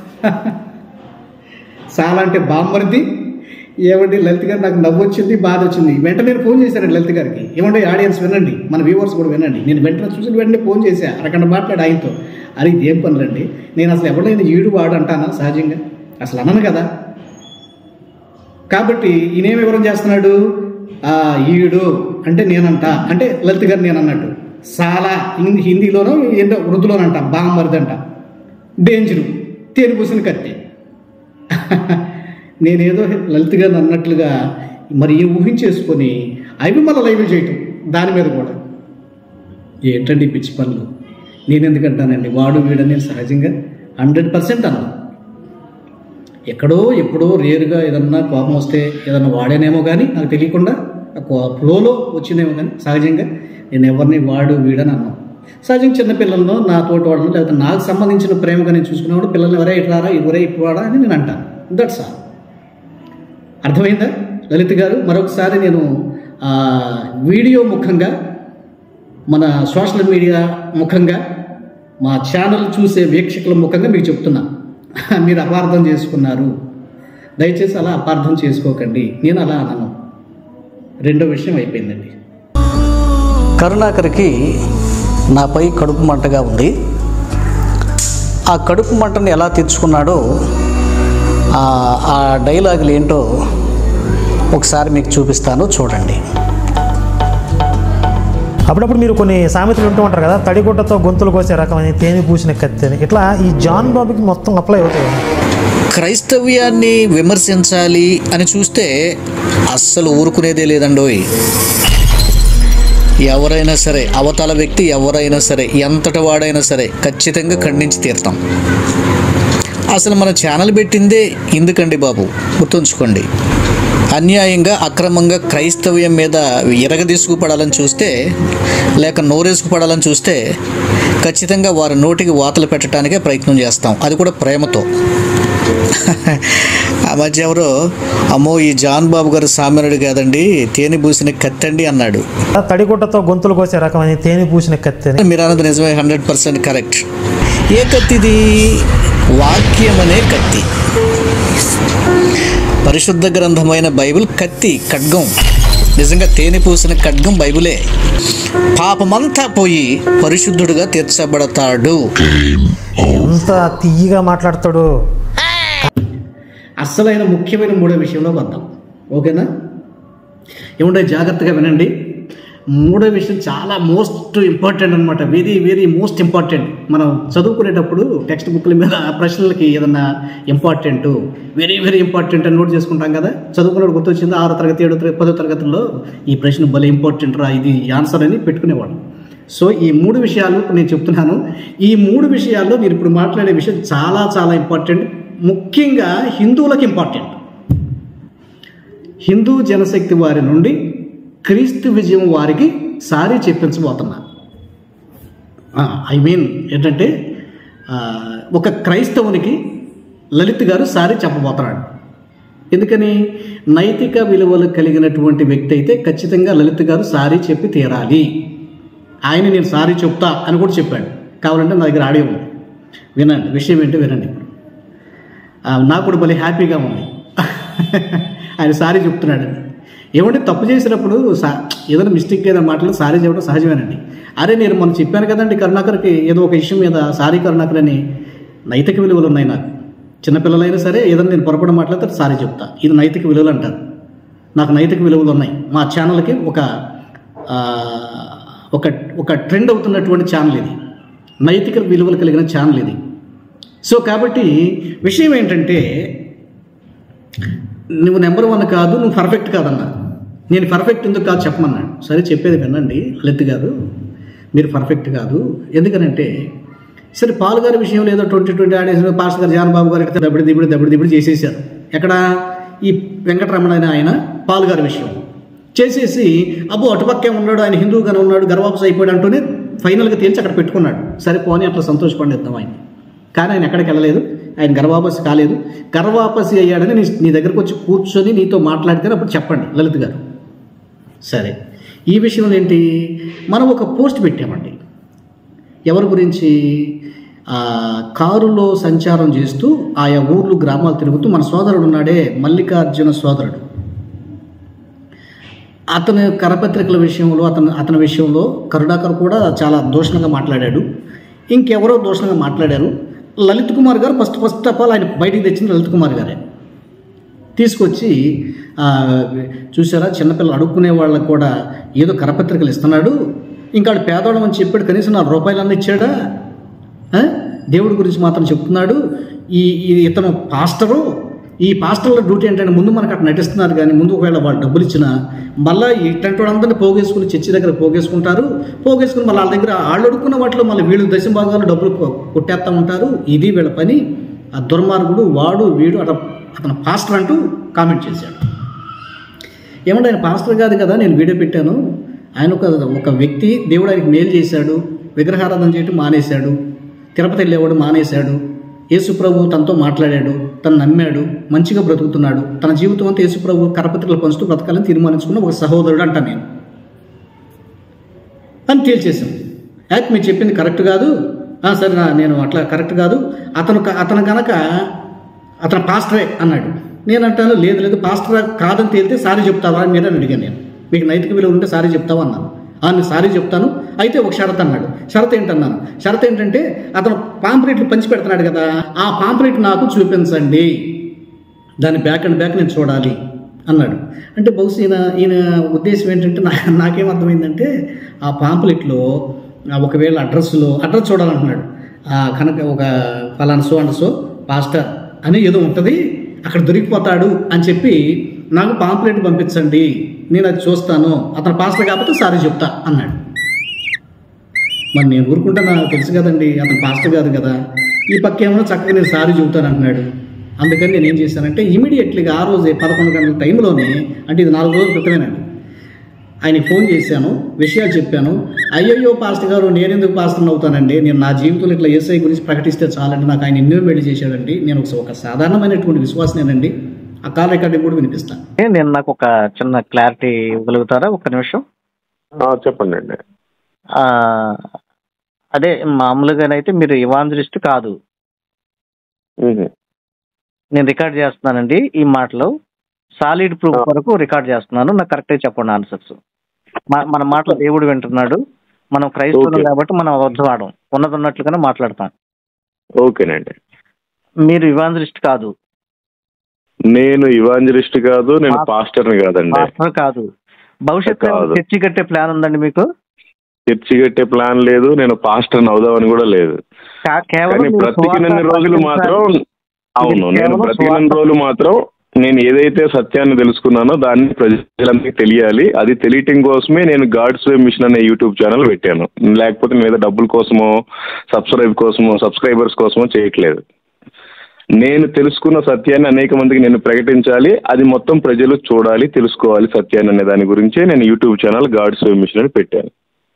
[SPEAKER 1] చాలా అంటే బామ్మరిది ఏమండి లలిత్ గారు నాకు నవ్వు వచ్చింది బాధ వచ్చింది వెంటనే నేను ఫోన్ చేశానండి లలిత్ గారికి ఏమంటే ఆడియన్స్ వినండి మన వ్యూవర్స్ కూడా వినండి నేను వెంటనే చూసిన వెంటనే ఫోన్ చేశా అరగంట మాట్లాడి ఆయనతో అది ఇదేం పనులండి నేను అసలు ఎవరైనా ఈడు వాడు అంటానా సహజంగా అసలు అనను కదా కాబట్టి ఈయనేం వివరం చేస్తున్నాడు ఆ ఈడు అంటే నేనంట అంటే లలిత్ గారు నేను అన్నట్టు చాలా హిందీ హిందీలోనో ఏంటో ఉర్దూలోనంట బామ్మరిదంట డేంజరు తేను పూసిన కత్తి నేనేదో లలిత్ గారిని అన్నట్లుగా మరి ఏం ఊహించేసుకొని అవి మళ్ళీ లైవ్ చేయటం దాని మీద కూడా ఏంటండి ఈ పిచ్చి పనులు నేను ఎందుకంటానండి వాడు వీడని సహజంగా హండ్రెడ్ పర్సెంట్ అన్నాను ఎక్కడో ఎప్పుడో రేరుగా ఏదన్నా కోపం వస్తే ఏదన్నా వాడానేమో కానీ నాకు తెలియకుండా ఫ్లోలో వచ్చిందేమో కానీ సహజంగా నేను ఎవరిని వాడు వీడని అన్నాను సహజంగా చిన్నపిల్లలను నా తోటి వాళ్ళను లేకపోతే నాకు సంబంధించిన ప్రేమగా నేను చూసుకున్నప్పుడు పిల్లల్ని ఎవరే ఇటు రారా ఎవరే ఇటు వాడా అని నేను అంటాను దట్స్ ఆల్ అర్థమైందా లలిత్ గారు మరొకసారి నేను ఆ, వీడియో ముఖంగా మన సోషల్ మీడియా ముఖంగా మా ఛానల్ చూసే వీక్షకుల ముఖంగా మీకు చెప్తున్నా మీరు అపార్థం చేసుకున్నారు దయచేసి అలా అపార్థం చేసుకోకండి నేను అలా అనను రెండో విషయం అయిపోయిందండి కరుణాకర్కి నాపై కడుపు మంటగా ఉంది ఆ కడుపు మంటని ఎలా తీర్చుకున్నాడో ఆ- ఆ డైలాగులు ఏంటో ఒకసారి మీకు చూపిస్తాను చూడండి
[SPEAKER 4] అప్పుడప్పుడు మీరు కొన్ని సామెతలు వింటూ ఉంటారు కదా తడిగుడ్డతో గొంతులు కోసే రకమైన తేనె పూసిన కత్తి అని ఇట్లా ఈ జాన్ బాబుకి మొత్తం అప్లై అవుతాయి
[SPEAKER 5] క్రైస్తవ్యాన్ని విమర్శించాలి అని చూస్తే అస్సలు ఊరుకునేదే లేదండోయ్ ఎవరైనా సరే అవతల వ్యక్తి ఎవరైనా సరే ఎంతటి వాడైనా సరే ఖచ్చితంగా ఖండించి తీరుతాం అసలు మన ఛానల్ పెట్టిందే ఎందుకండి బాబు గుర్తుంచుకోండి అన్యాయంగా అక్రమంగా క్రైస్తవ్యం మీద ఎరగదీసుకుపడాలని చూస్తే లేక నోరేసుకుపడాలని చూస్తే ఖచ్చితంగా వారి నోటికి వాతలు పెట్టడానికే ప్రయత్నం చేస్తాం అది కూడా ప్రేమతో ఆ మధ్య ఎవరో అమ్మో ఈ జాన్ బాబు గారు సామాన్యుడు కాదండి తేనె పూసిన కత్తండి అన్నాడు
[SPEAKER 4] తడిగుడ్డతో గొంతులు కోసే రకమైన తేనె పూసిన కత్తి అని
[SPEAKER 5] మీరు అన్నది నిజమే హండ్రెడ్ పర్సెంట్ కరెక్ట్ ఏ కత్తిది వాక్యం అనే కత్తి పరిశుద్ధ గ్రంథమైన బైబిల్ కత్తి ఖడ్గం నిజంగా తేనె పూసిన ఖడ్గం బైబిలే పాపమంతా పోయి పరిశుద్ధుడుగా తీర్చబడతాడు
[SPEAKER 4] ఎంత తీయగా మాట్లాడతాడు
[SPEAKER 1] అస్సలైన ముఖ్యమైన మూడో విషయంలో వద్దాం ఓకేనా ఏముంటే జాగ్రత్తగా వినండి మూడో విషయం చాలా మోస్ట్ ఇంపార్టెంట్ అనమాట వెరీ వెరీ మోస్ట్ ఇంపార్టెంట్ మనం చదువుకునేటప్పుడు టెక్స్ట్ బుక్ల మీద ఆ ప్రశ్నలకి ఏదన్నా ఇంపార్టెంట్ వెరీ వెరీ ఇంపార్టెంట్ అని నోట్ చేసుకుంటాం కదా చదువుకున్నప్పుడు గుర్తొచ్చింది ఆరో తరగతి ఏడో తరగతి పదో తరగతిలో ఈ ప్రశ్న భలే ఇంపార్టెంట్ రా ఇది ఆన్సర్ అని పెట్టుకునేవాడు సో ఈ మూడు విషయాలు ఇప్పుడు నేను చెప్తున్నాను ఈ మూడు విషయాల్లో మీరు ఇప్పుడు మాట్లాడే విషయం చాలా చాలా ఇంపార్టెంట్ ముఖ్యంగా హిందువులకు ఇంపార్టెంట్ హిందూ జనశక్తి వారి నుండి క్రీస్తు విజయం వారికి సారీ చెప్పించబోతున్నా ఐ మీన్ ఏంటంటే ఆ, ఒక క్రైస్తవునికి లలిత్ గారు సారీ చెప్పబోతున్నాడు ఎందుకని నైతిక విలువలు కలిగినటువంటి వ్యక్తి అయితే ఖచ్చితంగా లలిత్ గారు సారీ చెప్పి తీరాలి ఆయన నేను సారీ చెప్తా అని కూడా చెప్పాడు కావాలంటే నా దగ్గర ఆడియో ఉంది వినండి విషయం ఏంటో వినండి ఇప్పుడు ఆ, నాకు కూడా భలే హ్యాపీగా ఉంది ఆయన సారీ చెప్తున్నాడు ఏమంటే తప్పు చేసినప్పుడు సా ఏదైనా మిస్టేక్ ఏదైనా మాటలు సారీ చెప్పడం సహజమేనండి అరే నేను మొన్న చెప్పాను కదండి కరుణాకర్కి ఏదో ఒక ఇష్యూ మీద సారీ కరుణాకర్ అని నైతిక విలువలు ఉన్నాయి నాకు చిన్నపిల్లలైనా సరే ఏదైనా నేను పొరపడి మాట్లాడితే సారీ చెప్తా ఇది నైతిక విలువలు అంటారు నాకు నైతిక విలువలు ఉన్నాయి మా ఛానల్కి ఒక ఆ, ఒక ఒక ట్రెండ్ అవుతున్నటువంటి ఛానల్ ఇది నైతిక విలువలు కలిగిన ఛానల్ ఇది సో కాబట్టి విషయం ఏంటంటే నువ్వు నెంబర్ వన్ కాదు నువ్వు పర్ఫెక్ట్ కాదన్నా నేను పర్ఫెక్ట్ ఎందుకు కాదు చెప్పమన్నాడు సరే చెప్పేది వినండి లలిత్ గారు మీరు పర్ఫెక్ట్ కాదు ఎందుకనంటే సరే పాల్ గారి విషయంలో ఏదో ట్వంటీ ట్వంటీ ఆడేసిన పాస్టర్ గారు జానబాబు గారికి దబిడి దిబిడి దబిడి దిబిడి చేసేసారు ఎక్కడ ఈ వెంకటరమణ అనే ఆయన పాల్ గారి విషయం చేసేసి అబ్బో అటుపక్కే ఉన్నాడు ఆయన హిందువుగానే ఉన్నాడు గర్వాపస్ అయిపోయాడు అంటూనే ఫైనల్గా తేల్చి అక్కడ పెట్టుకున్నాడు సరే పోనీ అట్లా సంతోషపడిద్దాం ఆయన కానీ ఆయన ఎక్కడికి వెళ్ళలేదు ఆయన గర్వాపసి కాలేదు గర్వాపసి అయ్యాడని నీ నీ దగ్గరకు వచ్చి కూర్చొని నీతో మాట్లాడితే అప్పుడు చెప్పండి లలిత్ గారు సరే ఈ విషయంలో ఏంటి మనం ఒక పోస్ట్ పెట్టామండి ఎవరి గురించి ఆ, కారులో సంచారం చేస్తూ ఆయా ఊర్లు గ్రామాలు తిరుగుతూ మన సోదరుడు ఉన్నాడే మల్లికార్జున సోదరుడు అతని కరపత్రికల విషయంలో అతను అతని విషయంలో కరుణాకర్ కూడా చాలా దూషణంగా మాట్లాడాడు ఇంకెవరో దూషణంగా మాట్లాడారు లలిత్ కుమార్ గారు ఫస్ట్ ఫస్ట్ ఆఫ్ ఆల్ ఆయన బయటికి తెచ్చింది లలిత్ కుమార్ గారే తీసుకొచ్చి ఆ, చూసారా చిన్నపిల్లలు అడుక్కునే వాళ్ళకు కూడా ఏదో కరపత్రికలు ఇస్తున్నాడు ఇంకా వాడు పేదవాళ్ళం అని చెప్పాడు కనీసం నాలుగు రూపాయలన్నా ఇచ్చాడా ఆ? దేవుడి గురించి మాత్రం చెప్తున్నాడు ఈ ఈ ఇతను పాస్టరు ఈ పాస్టర్ల డ్యూటీ ఏంటంటే ముందు మనకు అక్కడ నటిస్తున్నారు కానీ ముందు ఒకవేళ వాళ్ళు డబ్బులు ఇచ్చినా మళ్ళీ ఇట్లాంటి వాళ్ళందరినీ పోగేసుకుని చర్చి దగ్గర పోగేసుకుంటారు పోగేసుకుని మళ్ళీ వాళ్ళ దగ్గర వాళ్ళు అడుక్కున్న వాటిలో మళ్ళీ వీళ్ళు దశ భాగాలు డబ్బులు కొ- కొట్టేస్తూ ఉంటారు ఇది వీళ్ళ పని ఆ దుర్మార్గుడు వాడు వీడు అట అతను పాస్టర్ అంటూ కామెంట్ చేశాడు ఏమంటే ఆయన పాస్టర్ కాదు కదా నేను వీడియో పెట్టాను ఆయన ఒక ఒక వ్యక్తి దేవుడు ఆయనకి మేలు చేశాడు విగ్రహారాధన చేయటం మానేశాడు తిరుపతి వెళ్ళేవాడు మానేశాడు యేసుప్రభు తనతో మాట్లాడాడు తను నమ్మాడు మంచిగా బ్రతుకుతున్నాడు తన జీవితం అంతా యేసుప్రభు కరపత్రికలు పంచుతూ బ్రతకాలని తీర్మానించుకున్న ఒక సహోదరుడు అంట నేను అని తేల్చేసాం యాక్ మీరు చెప్పింది కరెక్ట్ కాదు "ఆ, సరే నా నేను అట్లా కరెక్ట్ కాదు అతను క- అతను కనుక అతను పాస్టరే అన్నాడు నేను అంటాను లేదు లేదు పాస్టర్ కాదని తేలితే సారీ చెప్తావా అని మీరు అని అడిగాను నేను మీకు నైతిక విలువ ఉంటే సారీ చెప్తావా అన్నాను "ఆ, నేను సారీ చెప్తాను అయితే ఒక షరత్ అన్నాడు షరత్ ఏంటన్నాను షరత్ ఏంటంటే అతను పాంప్లెట్లు పంచి పెడుతున్నాడు కదా ఆ పాంప్లెట్ నాకు చూపించండి దాని బ్యాక్ అండ్ బ్యాక్ నేను చూడాలి అన్నాడు అంటే బహుశా ఈయన ఈయన ఉద్దేశం ఏంటంటే నా నాకేం అర్థమైందంటే ఆ పాంప్లెట్లో ఆ ఒకవేళ అడ్రస్లో అడ్రస్ చూడాలంటున్నాడు ఆ కనుక ఒక ఫలానా సో అండ్ సో పాస్టర్ అని ఏదో ఉంటుంది అక్కడ దొరికిపోతాడు అని చెప్పి నాకు పాంప్లెట్ పంపించండి నేను అది చూస్తాను అతను పాస్టర్ కాకపోతే సారీ చెప్తా అన్నాడు మరి నేను ఊరుకుంటా నాకు తెలుసు కదండి అతను పాస్టర్ కాదు కదా ఈ పక్క ఏమో చక్కగా నేను సారీ చెబుతాను అంటున్నాడు అందుకని నేను ఏం చేశానంటే ఇమీడియట్లీగా ఆ రోజే పదకొండు గంటల టైంలోనే అంటే ఇది నాలుగు రోజుల క్రితమేనండి ఆయనకి ఫోన్ చేశాను విషయాలు చెప్పాను అయ్యయ్యో పాస్టర్ గారు నేను ఎందుకు పాస్టర్ అవుతానండి నేను నా జీవితంలో ఇట్లా ఏసఐ గురించి ప్రకటిస్తే చాలండి నాకు ఆయన ఎన్నో మేలు చేశాడండి నేను ఒక ఒక సాధారణమైనటువంటి విశ్వాసనేనండి ఆ కాల్ రికార్డింగ్ కూడా వినిపిస్తాను
[SPEAKER 3] ఏ, నేను నాకు ఒక చిన్న క్లారిటీ ఇవ్వగలుగుతారా ఒక్క నిమిషం
[SPEAKER 2] ఆ, చెప్పండి అండి
[SPEAKER 3] ఆ, అదే మామూలుగానైతే మీరు ఇవాంజలిస్ట్ కాదు
[SPEAKER 2] మ్మ్.
[SPEAKER 3] నేను రికార్డ్ చేస్తున్నానండి ఈ మాటలు సాలిడ్ ప్రూఫ్
[SPEAKER 2] ఆ.
[SPEAKER 3] వరకు రికార్డ్ చేస్తున్నాను నాకు కరెక్ట్గా చెప్పండి ఆన్సర్స్ మన మాటలు దేవుడు వింటున్నాడు మనం క్రైస్తవులు
[SPEAKER 2] Okay.
[SPEAKER 3] కాబట్టి మనం అబద్ధవాడం ఉన్నది ఉన్నట్లుగానే మాట్లాడతాం
[SPEAKER 2] ఓకేనండి
[SPEAKER 3] మీరు ఇవాంజలిస్ట్ కాదు
[SPEAKER 2] నేను ఇవాంజలిస్ట్ కాదు నేను
[SPEAKER 3] మా-
[SPEAKER 2] పాస్టర్ని కాదండి
[SPEAKER 3] మాస్టర్ కాదు భవిష్యత్తులో
[SPEAKER 2] కాదు.
[SPEAKER 3] చర్చి కట్టే ప్లాన్ ఉందండి మీకు
[SPEAKER 2] చర్చి కట్టే ప్లాన్ లేదు నేను పాస్టర్ని అవుదామని కూడా లేదు
[SPEAKER 3] కా- కేవలం
[SPEAKER 2] కానీ
[SPEAKER 3] మీరు
[SPEAKER 2] బ్రతికినన్ని
[SPEAKER 3] సువార్త
[SPEAKER 2] రోజులు మాత్రం అవును నేను
[SPEAKER 3] కేవలం
[SPEAKER 2] బ్రతికినన్ని
[SPEAKER 3] సువార్త-
[SPEAKER 2] రోజులు మాత్రం నేను ఏదైతే సత్యాన్ని తెలుసుకున్నానో దాన్ని ప్రజలందరికీ తెలియాలి అది తెలియటం కోసమే నేను గాడ్స్ వే మిషన్ అనే యూట్యూబ్ ఛానల్ పెట్టాను లేకపోతే నేను ఏదో డబ్బుల కోసమో సబ్స్క్రైబ్ కోసమో సబ్స్క్రైబర్స్ కోసమో చేయట్లేదు నేను తెలుసుకున్న సత్యాన్ని అనేక మందికి నేను ప్రకటించాలి అది మొత్తం ప్రజలు చూడాలి తెలుసుకోవాలి సత్యాన్ని అనే దాని గురించే నేను YouTube channel God's way mission అని పెట్టాను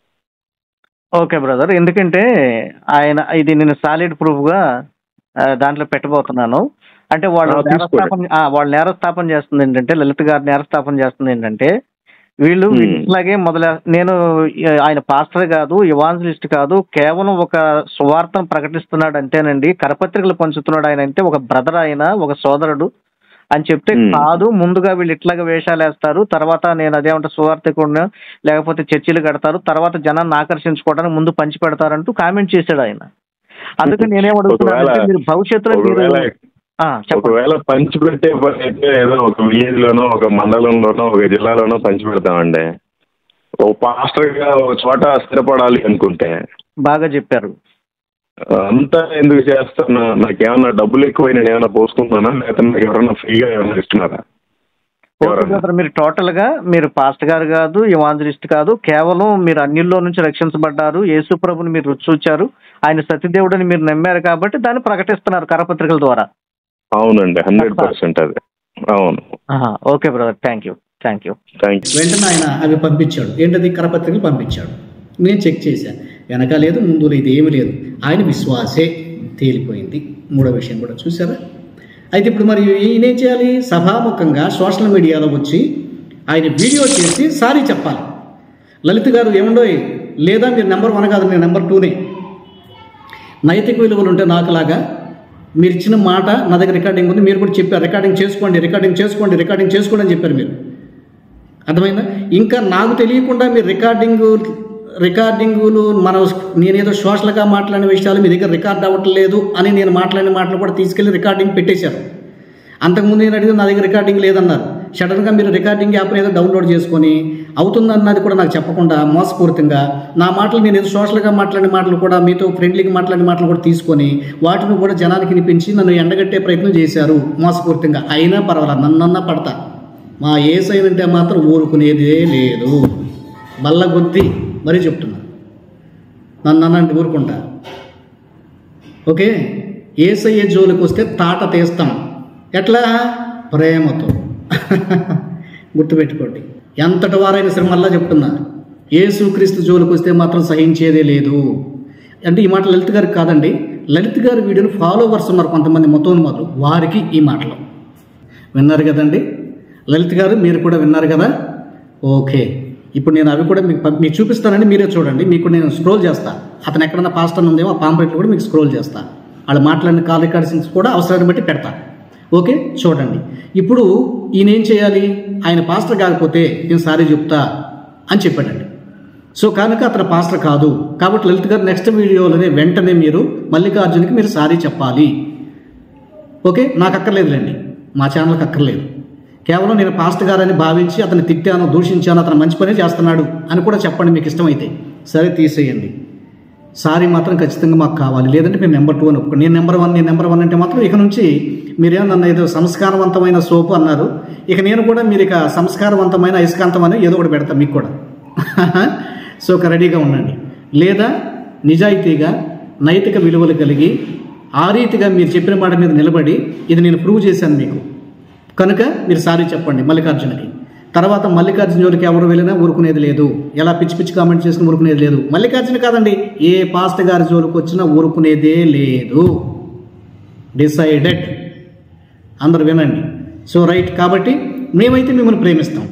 [SPEAKER 3] ఓకే బ్రదర్ ఎందుకంటే ఆయన ఇది నేను సాలిడ్ ప్రూఫ్ గా ఆ, దాంట్లో పెట్టబోతున్నాను అంటే వాళ్ళు
[SPEAKER 2] ఆ, తీసుకోండి.
[SPEAKER 3] నేరస్థాపన ఆ, వాళ్ళు నేరస్థాపన చేస్తుంది ఏంటంటే లలిత్ గారు నేరస్థాపన చేస్తుంది ఏంటంటే వీళ్ళు
[SPEAKER 2] Hmm.
[SPEAKER 3] ఇట్లాగే మొదలే నేను ఆ, ఆయన పాస్టర్ కాదు ఇవాంజలిస్ట్ కాదు కేవలం ఒక సువార్తను ప్రకటిస్తున్నాడు అంటేనండి కరపత్రికలు పంచుతున్నాడు ఆయన అంటే ఒక బ్రదర్ ఆయన ఒక సోదరుడు అని చెప్తే
[SPEAKER 6] Hmm.
[SPEAKER 3] కాదు ముందుగా వీళ్ళు ఇట్లాగా వేషాలు వేస్తారు తర్వాత నేను అదేమంటే సువార్థకుడిని లేకపోతే చర్చిలు కడతారు తర్వాత జనాన్ని ఆకర్షించుకోవడానికి ముందు పంచి పెడతారంటూ కామెంట్ చేశాడు ఆయన అందుకని నేనేం అడుగుతున్నానంటే
[SPEAKER 6] ఒకవేళ-
[SPEAKER 3] మీరు భవిష్యత్తులో మీరు
[SPEAKER 6] ఒకవేళ
[SPEAKER 3] ఆ, చెప్పండి
[SPEAKER 6] ఒకవేళ పంచి పెట్టే పని అయితే ఏదో ఒక విలేజ్ లోనో ఒక మండలంలోనో ఒక జిల్లాలోనో పంచి పెడతామండి ఓ పాస్టర్ గా ఒక చోట స్థిరపడాలి అనుకుంటే
[SPEAKER 3] బాగా చెప్పారు
[SPEAKER 6] అంతా ఎందుకు చేస్తున్నా నాకేమన్నా డబ్బులు ఎక్కువ నేను ఏమైనా పోసుకుంటున్నానా లేకపోతే నాకు ఎవరైనా ఫ్రీగా ఏమైనా ఇస్తున్నారా
[SPEAKER 3] ఓకే
[SPEAKER 6] ఎవరన్నా?
[SPEAKER 3] బ్రదర్, మీరు టోటల్ గా మీరు పాస్ట్ గారు కాదు ఇవాంజలిస్ట్ కాదు కేవలం మీరు అన్యుల్లో నుంచి రక్షించబడ్డారు యేసు ప్రభుని మీరు రుచి చూచారు ఆయన సత్యదేవుడని మీరు నమ్మారు కాబట్టి దాన్ని ప్రకటిస్తున్నారు కరపత్రికల ద్వారా
[SPEAKER 6] అవునండి హండ్రెడ్ పర్సెంట్ అది అవును
[SPEAKER 3] ఆహా, okay brother thank you thank you
[SPEAKER 6] thank you
[SPEAKER 1] వెంటనే ఆయన అవి పంపించాడు ఏంటది కరపత్రికలు పంపించాడు నేను చెక్ చేశాను వెనక లేదు ముందు లేదు ఏమీ లేదు ఆయన విశ్వాసే తేలిపోయింది మూడో విషయం కూడా చూసారా అయితే ఇప్పుడు మరి ఈయన ఏం చేయాలి సభాముఖంగా సోషల్ మీడియాలో వచ్చి ఆయన వీడియో చేసి సారీ చెప్పాలి లలిత్ గారు ఏముండో లేదా మీరు నెంబర్ వన్ కాదు నేను నెంబర్ టూనే నైతిక విలువలు ఉంటే నాకులాగా మీరు ఇచ్చిన మాట నా దగ్గర రికార్డింగ్ ఉంది మీరు కూడా చెప్పారు రికార్డింగ్ చేసుకోండి రికార్డింగ్ చేసుకోండి రికార్డింగ్ చేసుకోండి అని చెప్పారు మీరు అర్థమైందా ఇంకా నాకు తెలియకుండా మీరు రికార్డింగ్ రికార్డింగులు మన నేనేదో సోషల్గా మాట్లాడిన విషయాలు మీ దగ్గర రికార్డ్ అవ్వట్లేదు అని నేను మాట్లాడిన మాటలు కూడా తీసుకెళ్ళి రికార్డింగ్ పెట్టేశారు అంతకుముందు నేను అడిగితే నా దగ్గర రికార్డింగ్ లేదన్నారు సడన్గా మీరు రికార్డింగ్ యాప్ ఏదో డౌన్లోడ్ చేసుకొని అవుతుందన్నది కూడా నాకు చెప్పకుండా మోసపూరితంగా నా మాటలు నేను ఏదో సోషల్గా మాట్లాడిన మాటలు కూడా మీతో ఫ్రెండ్లీగా మాట్లాడిన మాటలు కూడా తీసుకొని వాటిని కూడా జనానికి వినిపించి నన్ను ఎండగట్టే ప్రయత్నం చేశారు మోసపూరితంగా అయినా పర్వాలేదు నన్నన్నా పడతా మా ఏసైనంటే మాత్రం ఊరుకునేదే లేదు బల్ల గుద్ది మరీ చెప్తున్నా నన్ను అన్నంటే ఊరుకుంటా ఓకే ఏసయ్య జోలికి వస్తే తాట తీస్తాం ఎట్లా ప్రేమతో గుర్తుపెట్టుకోండి ఎంతటి వారైనా సరే మళ్ళా చెప్తున్నా ఏసుక్రీస్తు జోలికి వస్తే మాత్రం సహించేదే లేదు అంటే ఈ మాట లలిత్ గారికి కాదండి లలిత్ గారి వీడియోని ఫాలోవర్స్ ఉన్నారు కొంతమంది మొత్తోన్మాదులు వారికి ఈ మాటలు విన్నారు కదండి లలిత్ గారు మీరు కూడా విన్నారు కదా ఓకే ఇప్పుడు నేను అవి కూడా మీకు పంపి- మీకు చూపిస్తానండి మీరే చూడండి మీకు నేను స్క్రోల్ చేస్తా అతను ఎక్కడన్నా పాస్టర్ ఉందేమో ఆ పాంప్లెట్లు కూడా మీకు స్క్రోల్ చేస్తా వాళ్ళు మాట్లాడిన కాల్ రికార్డ్స్ కూడా అవసరాన్ని బట్టి పెడతా ఓకే చూడండి ఇప్పుడు ఈయన ఏం చేయాలి ఆయన పాస్టర్ కాకపోతే నేను సారీ చెప్తా అని చెప్పాడండి సో కనుక అతను పాస్టర్ కాదు కాబట్టి లలిత్ గారు నెక్స్ట్ వీడియోలోనే వెంటనే మీరు మల్లికార్జున్కి మీరు సారీ చెప్పాలి ఓకే నాకు అక్కర్లేదులేండి మా ఛానల్కి అక్కర్లేదు కేవలం నేను పాస్ట్ గారని భావించి అతను తిట్టాను దూషించాను అతను మంచి పనే చేస్తున్నాడు అని కూడా చెప్పండి మీకు ఇష్టమైతే సరే తీసేయండి సారీ మాత్రం ఖచ్చితంగా మాకు కావాలి లేదంటే మీరు నెంబర్ టూ అని ఒప్పుకోండి నేను నెంబర్ వన్ నేను నెంబర్ వన్ అంటే మాత్రం ఇక నుంచి మీరేమో నన్ను ఏదో సంస్కారవంతమైన సోపు అన్నారు ఇక నేను కూడా మీరు ఇక సంస్కారవంతమైన అయస్కాంతమైన ఏదో ఒకటి పెడతాను మీకు కూడా సో ఒక రెడీగా ఉండండి లేదా నిజాయితీగా నైతిక విలువలు కలిగి ఆ రీతిగా మీరు చెప్పిన మాట మీద నిలబడి ఇది నేను ప్రూవ్ చేశాను మీకు కనుక మీరు సారీ చెప్పండి మల్లికార్జునకి తర్వాత మల్లికార్జున జోలికి ఎవరు వెళ్ళినా ఊరుకునేది లేదు ఎలా పిచ్చి పిచ్చి కామెంట్ చేసుకుని ఊరుకునేది లేదు మల్లికార్జున కాదండి ఏ పాస్ట్ గారి జోలికి వచ్చినా ఊరుకునేదే లేదు డిసైడెడ్ అందరు వినండి సో రైట్ కాబట్టి మేమైతే మిమ్మల్ని ప్రేమిస్తాం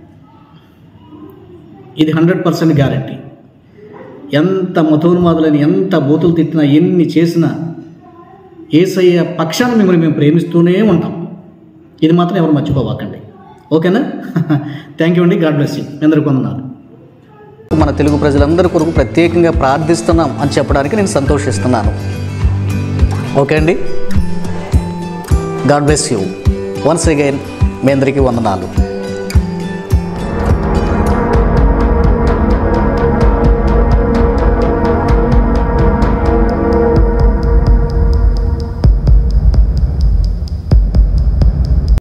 [SPEAKER 1] ఇది హండ్రెడ్ పర్సెంట్ గ్యారంటీ ఎంత మతోన్మాదులని ఎంత బూతులు తిట్టినా ఎన్ని చేసినా ఏసయ్య పక్షాన మిమ్మల్ని మేము ప్రేమిస్తూనే ఉంటాం ఇది మాత్రం ఎవరు మర్చిపోవాకండి ఓకేనా థ్యాంక్ యూ అండి గాడ్ బ్లెస్ యూ అందరికీ వందనాలు
[SPEAKER 5] మన తెలుగు ప్రజలందరి కొరకు ప్రత్యేకంగా ప్రార్థిస్తున్నాం అని చెప్పడానికి నేను సంతోషిస్తున్నాను ఓకే అండి God bless you once again మీ అందరికీ వందనాలు